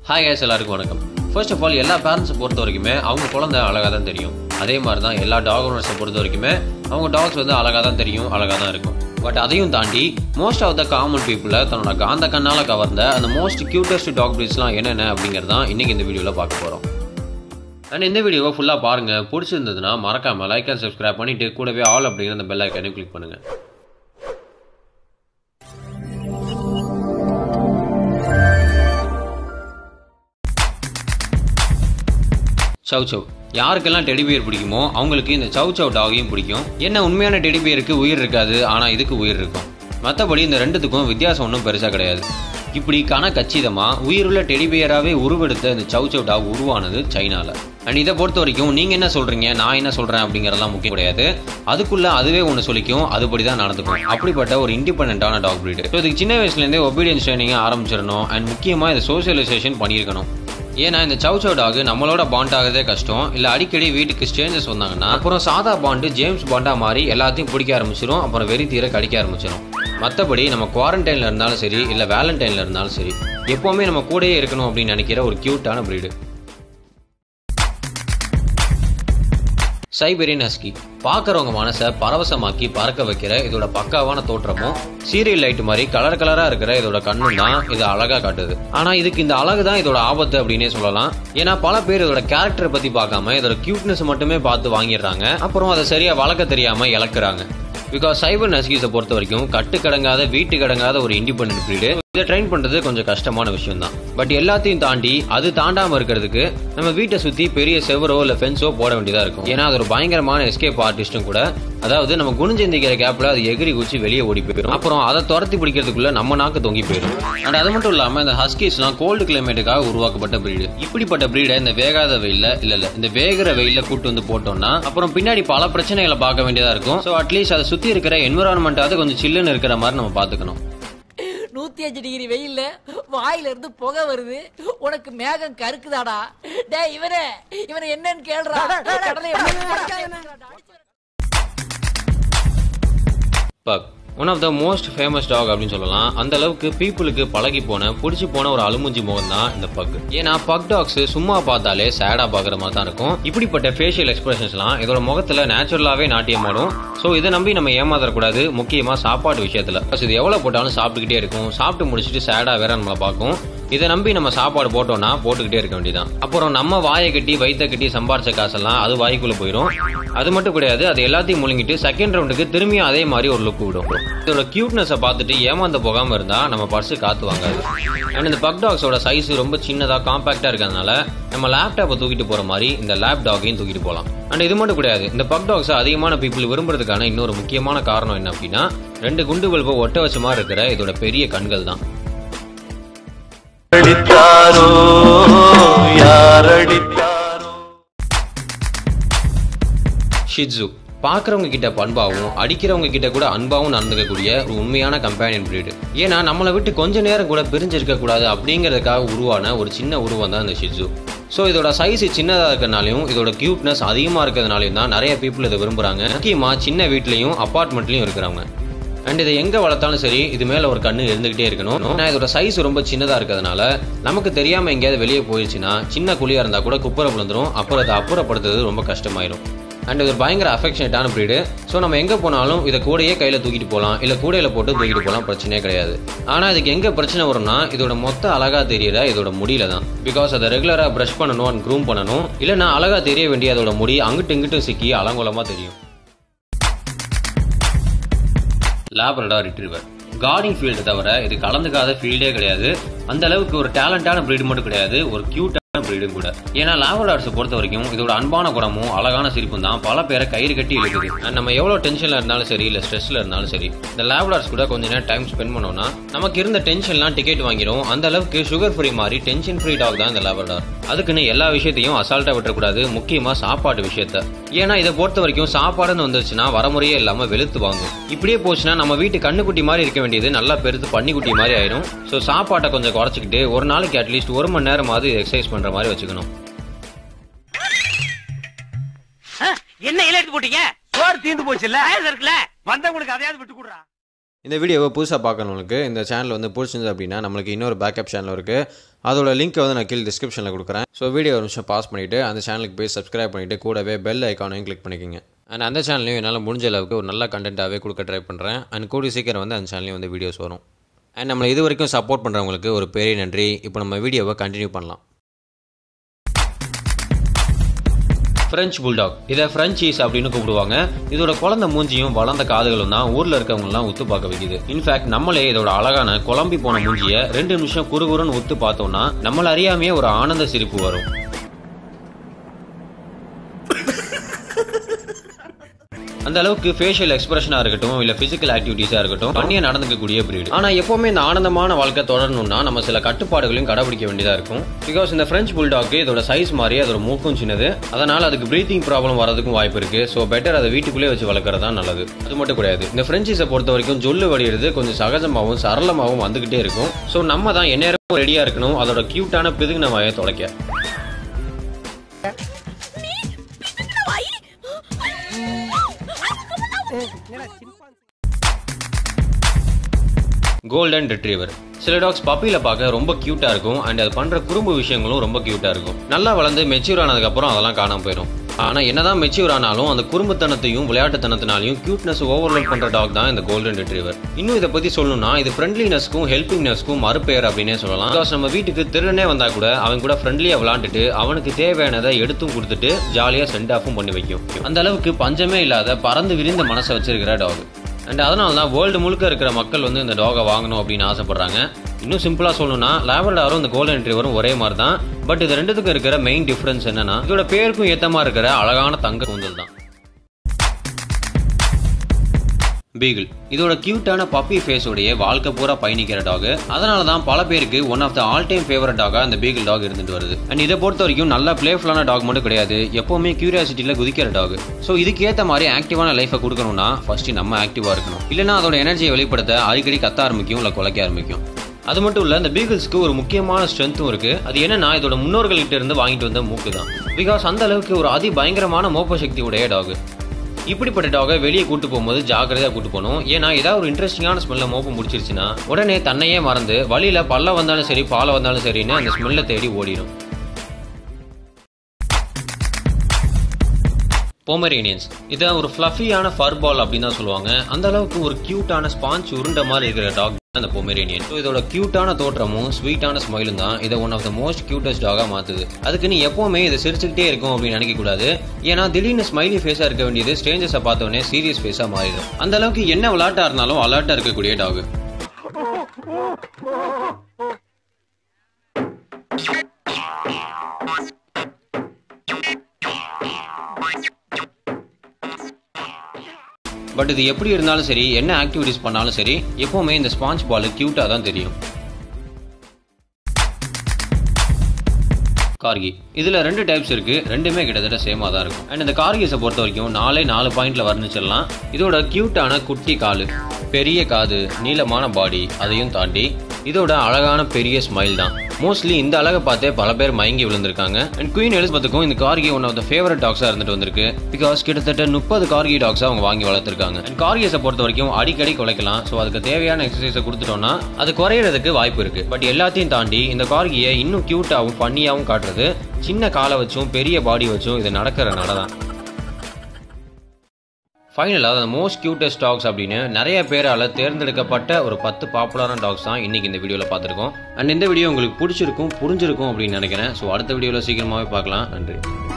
hi guys எல்லாருக்கும் வணக்கம் first of all எல்லா பேரண்ட்ஸை பொறுத்த வரைக்குமே அவங்க குழந்தை அழகாக தான் தெரியும் அதே மாதிரி தான் எல்லா டாக் ஓனர்ஸை பொறுத்த வரைக்குமே அவங்க டாக்ஸ் வந்து அழகாக தான் தெரியும் அழகாக தான் இருக்கும் பட் அதையும் தாண்டி மோஸ்ட் ஆஃப் த காமன் பீப்புளை தன்னோட காந்த கண்ணால் கவர்ந்த அந்த மோஸ்ட் கியூட்டஸ்ட் டாக் பிரீட்ஸ்லாம் என்னென்ன அப்படிங்கிறது தான் இன்றைக்கி இந்த வீடியோவில் பார்க்க போகிறோம் அண்ட் இந்த வீடியோவை ஃபுல்லாக பாருங்கள் பிடிச்சிருந்ததுன்னா மறக்காமல் லைக் அண்ட் சப்ஸ்கிரைப் பண்ணிவிட்டு கூடவே ஆல் அப்படிங்கிற அந்த பெல் ஐக்கனையும் கிளிக் பண்ணுங்கள் சவ் சவ் யாருக்கெல்லாம் டெடிபியர் பிடிக்குமோ அவங்களுக்கு இந்த சவ் சவ் டாகையும் பிடிக்கும் என்ன உண்மையான டெடிபியருக்கு உயிர் இருக்காது ஆனால் இதுக்கு உயிர் இருக்கும் மற்றபடி இந்த ரெண்டுத்துக்கும் வித்தியாசம் ஒன்றும் பெருசாக கிடையாது இப்படி கன கச்சிதமாக உயிருள்ள டெடிபியராகவே உருவெடுத்த இந்த சவ் சவ் டாக் உருவானது சைனாவில் அண்ட் இதை பொறுத்த வரைக்கும் நீங்கள் என்ன சொல்கிறீங்க நான் என்ன சொல்கிறேன் அப்படிங்கிறதெல்லாம் முக்கியம் கிடையாது அதுக்குள்ளே அதுவே ஒன்று சொல்லிக்கும் அதுபடி தான் நடந்துக்கும் அப்படிப்பட்ட ஒரு இண்டிபெண்ட்டான டாக் பிரீடு ஸோ இதுக்கு சின்ன வயசுலேருந்தே ஒபீடியன்ஸ் ட்ரைனிங்கை ஆரம்பிச்சிடணும் அண்ட் முக்கியமாக இதை சோசியலைசேஷன் பண்ணியிருக்கணும் ஏன்னா இந்த சவ் சவ் டாக் நம்மளோட பாண்ட் ஆகிறதே கஷ்டம் இல்லை அடிக்கடி வீட்டுக்கு ஸ்ட்ரேஞ்சர்ஸ் வந்தாங்கன்னா அப்புறம் சாதா பாண்டு ஜேம்ஸ் பாண்டா மாதிரி எல்லாத்தையும் பிடிக்க ஆரம்பிச்சிடும் அப்புறம் வெறி தீர கடிக்க ஆரம்பிச்சிடும் மற்றபடி நம்ம குவாரண்டைனில் இருந்தாலும் சரி இல்லை வேலண்டைனில் இருந்தாலும் சரி எப்போவுமே நம்ம கூடயே இருக்கணும் அப்படின்னு நினைக்கிற ஒரு க்யூட்டான பிரீடு சைபெரியன் ஹஸ்கி பார்க்குறவங்க மனசை பரவசமாக்கி பறக்க வைக்கிற இதோட பக்காவான தோற்றமும் சீரியல் லைட் மாதிரி கலர் கலரா இருக்கிற இதோட கண்ணும் தான் இதை அழகா காட்டுது ஆனா இதுக்கு இந்த அழகு தான் இதோட ஆபத்து அப்படின்னே சொல்லலாம் ஏன்னா பல பேர் இதோட கேரக்டரை பத்தி பார்க்காம இதோட கியூட்னஸ் மட்டுமே பார்த்து வாங்கிடுறாங்க அப்புறம் அதை சரியா வளர்க்க தெரியாம இழக்குறாங்க பிகாஸ் சைபர் நஸ்கீஸை பொறுத்த வரைக்கும் கட்டுக்கடங்காத வீட்டு கடங்காத ஒரு இண்டிபெண்டன்ட் பிரீடு இதை ட்ரெயின் பண்றது கொஞ்சம் கஷ்டமான விஷயம் தான் பட் எல்லாத்தையும் தாண்டி அது தாண்டாம இருக்கிறதுக்கு நம்ம வீட்டை சுத்தி பெரிய செவரோ இல்ல ஃபென்ஸோ போட வேண்டியதா இருக்கும் ஏன்னா அது ஒரு பயங்கரமான எஸ்கேப் ஆர்டிஸ்டும் கூட அதாவது நம்ம குனிஞ்செந்திக்கிற கேப்ல அது எகிரி குச்சி வெளியே ஓடி போயிடும் அப்புறம் அதை துரத்தி பிடிக்கிறதுக்குள்ள நம்ம நாக்கு தொங்கி போயிடும் அண்ட் அது மட்டும் இல்லாம இந்த ஹஸ்கீஸ்லாம் கோல்டு கிளைமேட்டுக்காக உருவாக்கப்பட்ட பிரீடு இப்படிப்பட்ட பிரீடை இந்த வேகாத வெயில்ல இல்ல இல்ல இந்த வேகிற வெயில்ல கூட்டு வந்து போட்டோம்னா அப்புறம் பின்னாடி பல பிரச்சனைகளை பார்க்க வேண்டியதா இருக்கும் ஸோ அட்லீஸ்ட் அதை சுத்தி இருக்கிற என்விரான்மெண்ட்டாவது கொஞ்சம் சில்லுன்னு இருக்கிற மாதிரி நம்ம பாத்துக்கணும் நூத்தி அஞ்சு டிகிரி வெயில்ல வாயில இருந்து புகை வருது உனக்கு மேகம் கருக்குதாடா டேய் இவனே இவனை என்னன்னு கேளுடா கடலை pug one of the most famous dog அப்படின்னு சொல்லலாம் அந்த அளவுக்கு பீப்புளுக்கு பழகி போன பிடிச்சி போன ஒரு அலுமுஞ்சி முகம் தான் இந்த பக் ஏன்னா பக் டாக்ஸ் சும்மா பார்த்தாலே சேடா பாக்குற மாதிரி தான் இருக்கும் இப்படிப்பட்ட ஃபேஷியல் எக்ஸ்பிரஷன்ஸ்லாம் இதோட முகத்துல நேச்சுரலாவே நாட்டியமாடும் ஸோ இதை நம்பி நம்ம ஏமாத்தக்கூடாது முக்கியமா சாப்பாடு விஷயத்துல Plus இது எவ்வளவு போட்டாலும் சாப்பிட்டுக்கிட்டே இருக்கும் சாப்பிட்டு முடிச்சுட்டு சேடா வேற நம்மளை பார்க்கும் இதை நம்பி நம்ம சாப்பாடு போட்டோம்னா போட்டுக்கிட்டே இருக்க வேண்டியதான் அப்புறம் நம்ம வாயை கட்டி வயிற்ற கட்டி சம்பாரிச்ச காசெல்லாம் அது வாய்க்குள்ள போயிடும் அது மட்டும் கிடையாது அது எல்லாத்தையும் முழுங்கிட்டு செகண்ட் ரவுண்டுக்கு திரும்பியும் அதே மாதிரி ஒரு லுக் விடும் இதோட கியூட்னஸை பார்த்துட்டு ஏமாந்து போகாம இருந்தா நம்ம பர்ஸ் காத்து வாங்காது அண்ட் இந்த பக் டாக்ஸோட சைஸ் ரொம்ப சின்னதா காம்பாக்டா இருக்கிறதுனால நம்ம லேப்டாப்பை தூக்கிட்டு போற மாதிரி இந்த லேப் டாகையும் தூக்கிட்டு போகலாம் அண்ட் இது மட்டும் கிடையாது இந்த பக் டாக்ஸ் அதிகமான பீப்புள் விரும்புறதுக்கான இன்னொரு முக்கியமான காரணம் என்ன அப்படின்னா ரெண்டு குண்டு பல்பை ஒட்ட வச்ச மாதிரி இருக்கிற இதோட பெரிய கண்கள் தான் அடித்தாரோ யாரடித்தாரோ ஷிட்ஸு பார்க்குறவங்க கிட்ட பண்பாவும் அடிக்கிறவங்க கிட்ட கூட அன்பாவும் நடந்துக்கக்கூடிய ஒரு உண்மையான கம்பேனியன் பிரீடு ஏன்னா நம்மளை விட்டு கொஞ்ச நேரம் கூட பிரிஞ்சிருக்க கூடாது அப்படிங்கிறதுக்காக உருவான ஒரு சின்ன உருவம் தான் இந்த ஷிட்ஸு ஸோ இதோட சைஸ் சின்னதாக இருக்கிறனாலையும் இதோட கியூட்னஸ் அதிகமாக இருக்கிறதுனாலையும் தான் நிறைய பீப்புள் இதை விரும்புகிறாங்க முக்கியமாக சின்ன வீட்லையும் அப்பார்ட்மெண்ட்லையும் இருக்கிறவங்க அண்ட் இதை எங்கே வளர்த்தாலும் சரி இது மேலே ஒரு கண்ணு இருந்துகிட்டே இருக்கணும் ஏன்னா இதோட சைஸ் ரொம்ப சின்னதாக இருக்கிறதுனால நமக்கு தெரியாமல் எங்கேயாவது வெளியே போயிடுச்சுன்னா சின்ன குழியாக இருந்தால் கூட குப்புற விழுந்துரும் அப்புறம் அதை அப்புறப்படுத்துறது ரொம்ப கஷ்டமாயிரும் அண்ட் இது ஒரு பயங்கர அஃபெக்ஷனேட்டான ப்ரீடு ஸோ நம்ம எங்கே போனாலும் இதை கூடையே கையில் தூக்கிட்டு போகலாம் இல்லை கூடையில் போட்டு தூக்கிட்டு போகலாம் பிரச்சனையே கிடையாது ஆனால் இதுக்கு எங்கே பிரச்சனை வரும்னா இதோட மொத்த அழகாக தெரியற இதோட முடியில தான் பிகாஸ் அதை ரெகுலராக ப்ரஷ் பண்ணணும் அண்ட் க்ரூம் பண்ணணும் இல்லைன்னா அழகாக தெரிய வேண்டிய அதோட முடி அங்கிட்டு இங்கிட்டு சிக்கி அலங்கோலமாக தெரியும் லேப்ரடா ரிட்ரீவர் கார்டிங் ஃபீல்டு தவிர இது கலந்துக்காத ஃபீல்டே கிடையாது அந்த அளவுக்கு ஒரு டேலண்டான பிரீடு மட்டும் கிடையாது ஒரு கியூட்டான பிரீடும் கூட ஏன்னா லேப்ரடார்ஸை பொறுத்த வரைக்கும் இதோட அன்பான குணமும் அழகான சிரிப்பும் தான் பல பேரை கயிறு கட்டி இழுக்குது And நம்ம எவ்வளோ டென்ஷனில் இருந்தாலும் சரி இல்லை ஸ்ட்ரெஸ்ல இருந்தாலும் சரி இந்த லேப்ரடார்ஸ் கூட கொஞ்ச நேரம் டைம் ஸ்பெண்ட் பண்ணோம்னா நமக்கு இருந்த டென்ஷன்லாம் டிக்கெட் வாங்கிடும் அந்த அளவுக்கு சுகர் ஃப்ரீ மாதிரி டென்ஷன் ஃப்ரீ டாக் தான் இந்த லேப்ரடார் அதுக்குன்னு எல்லா விஷயத்தையும் அசால்ட்டா விட்டுறக்கூடாது முக்கியமா சாப்பாடு விஷயத்த ஏன்னா இதை பொறுத்த வரைக்கும் சாப்பாடுன்னு வந்துருச்சுன்னா வரமுறையே இல்லாம வெளுத்து வாங்கும் இப்படியே போச்சுன்னா நம்ம வீட்டு கண்ணுக்குட்டி மாதிரி இருக்க வேண்டியது நல்லா பெருத்து பன்னிக்குட்டி மாதிரி ஆயிரும் ஸோ சாப்பாட்டை கொஞ்சம் குறைச்சிக்கிட்டு ஒரு நாளைக்கு அட்லீஸ்ட் ஒரு மணி நேரமாவது எக்ஸசைஸ் பண்ற மாதிரி வச்சுக்கணும் என்ன இலை எடுத்து போட்டீங்க சோறு தீந்து போச்சுல்ல இருக்குல்ல வந்தவங்களுக்கு அதையாவது விட்டு கொடுறா இந்த வீடியோவை புதுசாக பார்க்கறவங்களுக்கு இந்த சேனல் வந்து பிடிச்சிருந்தது அப்படின்னா நம்மளுக்கு இன்னொரு பேக்கப் சேனல் இருக்குது அதோட லிங்க்கை வந்து நான் கீழே டிஸ்கிரிப்ஷனில் கொடுக்குறேன் ஸோ வீடியோ ஒரு நிமிஷம் பாஸ் பண்ணிவிட்டு அந்த சேனலுக்கு போய் சப்ஸ்கிரைப் பண்ணிவிட்டு கூடவே பெல் ஐக்கானையும் கிளிக் பண்ணிக்கோங்க அண்ட் அந்த சேனலையும் என்னால் முடிஞ்ச அளவுக்கு ஒரு நல்ல கண்டென்ட்டாகவே கொடுக்க ட்ரை பண்ணுறேன் அண்ட் கூடிய சீக்கிரம் வந்து அந்த சேனல்லையும் வந்து வீடியோஸ் வரும் அண்ட் நம்மளை இது வரைக்கும் சப்போர்ட் பண்ணுறவங்களுக்கு ஒரு பெரிய நன்றி இப்போ நம்ம வீடியோவை கண்டினியூ பண்ணலாம் ஃப்ரெஞ்ச் புல்டாக் இதை ஃப்ரெஞ்ச் சீஸ் அப்படின்னு கூப்பிடுவாங்க இதோட குழந்தை மூஞ்சியும் வளர்ந்த காதுகளும் தான் ஊர்ல இருக்கவங்கலாம் உத்து பார்க்க வைக்குது இன்ஃபேக்ட் நம்மளே இதோட அழகான குழம்பி போன மூஞ்சிய ரெண்டு நிமிஷம் குறுகுறுன்னு உத்து பார்த்தோம்னா நம்மள அறியாமையே ஒரு ஆனந்த சிரிப்பு வரும் அந்த அளவுக்கு ஃபேஷியல் எக்ஸ்பிரஷனா இருக்கட்டும் இல்ல பிசிக்கல் ஆக்டிவிட்டிஸா இருக்கட்டும் பண்ணிய நடந்துக்கக்கூடிய பிரீடு ஆனா எப்பவுமே இந்த ஆனந்தமான வாழ்க்கை தொடரணும்னா நம்ம சில கட்டுப்பாடுகளையும் கடைபிடிக்க வேண்டியதா இருக்கும் பிகாஸ் இந்த பிரெஞ்ச் புல்டாக்கு இதோட சைஸ் மாதிரி அதோட மூக்கும் சின்னது அதனால அதுக்கு பிரீத்திங் ப்ராப்ளம் வரதுக்கும் வாய்ப்பு இருக்கு ஸோ பெட்டர் அதை வீட்டுக்குள்ளே வச்சு வளர்க்கறது தான் நல்லது அது மட்டும் கிடையாது இந்த பிரெஞ்சிஸை பொறுத்த வரைக்கும் ஜொல்லு வடிகிறது கொஞ்சம் சகஜமாகவும் சரளமாகவும் வந்துகிட்டே இருக்கும் ஸோ நம்ம தான் எந்நேரமும் ரெடியா இருக்கணும் அதோட கியூட்டான பிதுங்கின வாயை தொலைக்க கோல்டன் ரிட்ரீவர் சில டாக்ஸ் பப்பியில பார்க்க ரொம்ப கியூட்டா இருக்கும் அண்ட் அது பண்ற குறும்பு விஷயங்களும் ரொம்ப கியூட்டா இருக்கும் நல்லா வளர்ந்து மெச்சூர் ஆனதுக்கு அப்புறம் அதெல்லாம் காணாம போயிடும் ஆனா என்னதான் மெச்சூர் ஆனாலும் அந்த குறும்புத்தனத்தையும் விளையாட்டுத்தனத்தினாலையும் கியூட்னஸ் ஓவர்லோட் பண்ற டாக் தான் இந்த கோல்டன் ரிட்ரீவர் இன்னும் இதை பத்தி சொல்லணும்னா இது ஃப்ரெண்ட்லினஸ்க்கும் ஹெல்பிங்னஸ்க்கும் மறுபெயர் அப்படின்னே சொல்லலாம் பிகாஸ் நம்ம வீட்டுக்கு திருடனே வந்தா கூட அவன் கூட ஃப்ரெண்ட்லியா விளாண்டுட்டு அவனுக்கு தேவையானதை எடுத்தும் கொடுத்துட்டு ஜாலியா சென்ட் ஆஃபும் பண்ணி வைக்கும் அந்த அளவுக்கு பஞ்சமே இல்லாத பறந்து விரிந்த மனசை வச்சிருக்கிற டாக் அண்ட் அதனால தான் வேர்ல்டு முழுக்க இருக்கிற மக்கள் வந்து இந்த டாகை வாங்கணும் அப்படின்னு ஆசைப்படுறாங்க இன்னும் சிம்பிளாக சொல்லணும்னா லேபர்டாரும் இந்த கோல்டன் ரிட்ரீவரும் ஒரே மாதிரி தான் பட் இது ரெண்டுத்துக்கும் இருக்கிற மெயின் டிஃபரன்ஸ் என்னன்னா இதோட பேருக்கும் ஏத்த மாதிரி இருக்கிற அழகான தங்க கூந்தல் தான் பீகிள் இதோட கியூட்டான பப்பி ஃபேஸோடைய வாழ்க்கை பூரா பயணிக்கிற டாக் அதனால தான் பல பேருக்கு one of the all time favourite டாகா அந்த பீகிள் டாக் இருந்துட்டு வருது அண்ட் இதை பொறுத்த வரைக்கும் நல்ல பிளேஃபுல்லான டாக் மட்டும் கிடையாது எப்பவுமே கியூரியாசிட்டியில் குதிக்கிற டாக் ஸோ இதுக்கு ஏற்ற மாதிரி ஆக்டிவான லைஃபை கொடுக்கணும்னா ஃபர்ஸ்ட் நம்ம ஆக்டிவாக இருக்கணும் இல்லைன்னா அதோட எனர்ஜியை வெளிப்படுத்த அடிக்கடி கத்த ஆரம்பிக்கும் இல்லை குலைக்க ஆரம்பிக்கும் அது மட்டும் இல்ல இந்த பீகிள்ஸ்க்கு ஒரு முக்கியமான ஸ்ட்ரென்த்தும் இருக்கு அது என்னன்னா இதோட முன்னோர்கள்கிட்ட இருந்து வாங்கிட்டு வந்த மூக்கு தான் பிகாஸ் அந்த அளவுக்கு ஒரு அதி பயங்கரமான மோப்ப சக்தி உடைய டாக் இப்படிப்பட்ட டாகை வெளியே கூட்டு போகும்போது ஜாக்கிரதையா கூட்டு போகணும் ஏன்னா ஏதாவது ஒரு இன்ட்ரெஸ்டிங்கான ஸ்மெல்ல மோப்பம் முடிச்சிருச்சுன்னா உடனே தன்னையே மறந்து வழியில பல்ல வந்தாலும் சரி பாலை வந்தாலும் சரின்னு அந்த ஸ்மெல்லை தேடி ஓடிடும் பொமரேனியன்ஸ் இதை ஒரு ஃப்ளஃபியான ஃபர் பால் அப்படின்னு தான் சொல்லுவாங்க அந்த அளவுக்கு ஒரு கியூட்டான ஸ்பாஞ்ச் உருண்ட மாதிரி இருக்கிற டாக் அந்த பொமேரியனியன் ஸோ இதோட கியூட்டான தோற்றமும் ஸ்வீட்டான ஸ்மைலும் தான் இதை one of the most cutest டாகா மாத்துது அதுக்கு நீ எப்பவுமே இதை சிரிச்சுக்கிட்டே இருக்கும் அப்படின்னு நினைக்க கூடாது ஏன்னா திடீர்னு ஸ்மைலி ஃபேஸா இருக்க வேண்டியது ஸ்ட்ரேஞ்சர்ஸை பார்த்தோன்னே சீரியஸ் ஃபேஸா மாறிடும் அந்த அளவுக்கு என்ன விளையாட்டா இருந்தாலும் அலர்ட்டா இருக்கக்கூடிய டாக் பட் இது எப்படி இருந்தாலும் சரி என்ன ஆக்டிவிட்டிஸ் பண்ணாலும் சரி எப்பவுமே இந்த ஸ்பாஞ்ச் பால் கியூட்டா தான் தெரியும் கார்கி இதுல ரெண்டு டைப்ஸ் இருக்கு ரெண்டுமே கிட்டத்தட்ட சேமா தான் இருக்கும் அண்ட் இந்த கார்கிஸை பொறுத்த வரைக்கும் நாலே நாலு பாயிண்ட்ல வர்ணிச்சிடலாம் இதோட கியூட்டான குட்டி காலு பெரிய காது நீளமான பாடி அதையும் தாண்டி இதோட அழகான பெரிய ஸ்மைல் தான் மோஸ்ட்லி இந்த அழகை பார்த்தே பல பேர் மயங்கி விழுந்திருக்காங்க அண்ட் குயின் எலிசபெத்துக்கும் இந்த corgi one of the favourite டாக்ஸா இருந்துட்டு வந்திருக்கு பிகாஸ் கிட்டத்தட்ட முப்பது கார்கி டாக்ஸ் அவங்க வாங்கி வளர்த்துருக்காங்க அண்ட் கார்கிஸை பொறுத்த வரைக்கும் அடிக்கடி குலைக்கலாம் ஸோ அதுக்கு தேவையான எக்ஸசைஸை கொடுத்துட்டோம்னா அது குறையிறதுக்கு வாய்ப்பு இருக்கு பட் எல்லாத்தையும் தாண்டி இந்த கார்கியை இன்னும் கியூட்டாவும் ஃபன்னியாவும் காட்டுறது சின்ன காலை வச்சும் பெரிய பாடி வச்சும் இது நடக்கிற நடதான் ஃபைனலாக அந்த மோஸ்ட் கியூட்டஸ்ட் டாக்ஸ் அப்படின்னு நிறைய பேரால் தேர்ந்தெடுக்கப்பட்ட ஒரு பத்து பாப்புலரான டாக்ஸ் தான் இன்னைக்கு இந்த வீடியோவில் பார்த்துருக்கோம் அண்ட் இந்த வீடியோ உங்களுக்கு பிடிச்சிருக்கும் புரிஞ்சிருக்கும் அப்படின்னு நினைக்கிறேன் ஸோ அடுத்த வீடியோவில் சீக்கிரமாகவே பார்க்கலாம் நன்றி